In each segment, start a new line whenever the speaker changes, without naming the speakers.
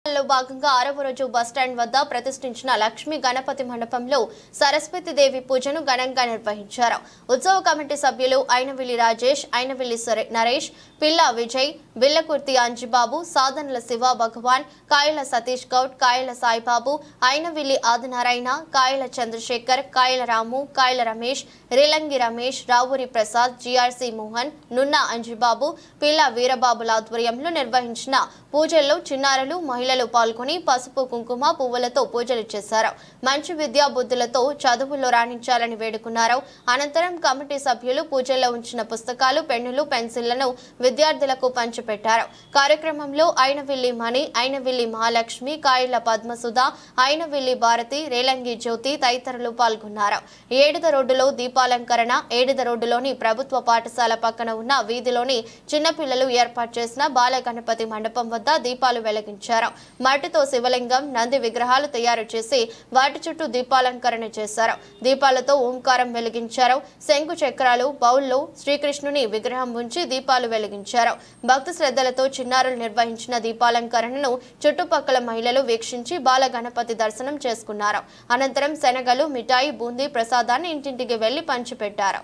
లో భాగంగా ఆరవ రోజు బస్టాండ్ వద్ద ప్రతిష్ఠించిన లక్ష్మీ గణపతి మండపంలో సరస్వతి దేవి పూజను ఘనంగా నిర్వహించారు ఉత్సవ కమిటీ సభ్యులు అయినవిల్లి రాజేష్ అయినవిల్లి సరే- నరేష్ పిల్ల విజయ్ బిల్లకుర్తి అంజిబాబు సాధనల శివ భగవాన్ కాయల సతీష్ గౌడ్ కాయల సాయిబాబు అయినవిల్లి ఆదినారాయణ కాయల చంద్రశేఖర్ కాయల రాము కాయల రమేష్ రిలంగి రమేష్ రావూరి ప్రసాద్ జిఆర్సి మోహన్ నున్న అంజిబాబు పిల్ల వీరబాబుల ఆధ్వర్యంలో నిర్వహించిన పూజల్లో చిన్నారులు మహిళలు పాల్గొని పసుపు కుంకుమ పువ్వులతో పూజలు చేశారు మంచి విద్యా బుద్ధులతో చదువుల్లో రాణించాలని వేడుకున్నారు అనంతరం కమిటీ సభ్యులు పూజల్లో ఉంచిన పుస్తకాలు పెన్నులు పెన్సిళ్లను విద్యార్థులకు పంచిపెట్టారు కార్యక్రమంలో అయినవిల్లి మణి అయినవిల్లి మహాలక్ష్మి కాయల పద్మసుధ అయినవిల్లి భారతి రేలంగి జ్యోతి తదితరులు పాల్గొన్నారు ఏడుద రోడ్డులో దీపాలంకరణ ఏడుద రోడ్డులోని ప్రభుత్వ పాఠశాల పక్కన ఉన్న వీధిలోని చిన్నపిల్లలు ఏర్పాటు చేసిన బాల గణపతి మండపం వద్ద దీపాలు వెలిగించారు మట్టితో శివలింగం నంది విగ్రహాలు తయారు చేసి వాటి చుట్టూ దీపాలంకరణ చేశారు దీపాలతో ఓంకారం వెలిగించారు శంకు చక్రాలు బౌల్లో శ్రీకృష్ణుని విగ్రహం ఉంచి దీపాలు వెలిగించారు భక్తి శ్రద్ధలతో చిన్నారులు నిర్వహించిన దీపాలంకరణను చుట్టుపక్కల మహిళలు వీక్షించి బాల గణపతి దర్శనం చేసుకున్నారు అనంతరం శనగలు మిఠాయి బూందీ ప్రసాదాన్ని ఇంటింటికి వెళ్లి పంచిపెట్టారు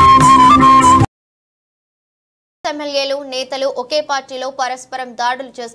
ఎమ్మెల్యేలు నేతలు ఒకే పార్టీలో పరస్పరం దాడులు చేస్తున్నారు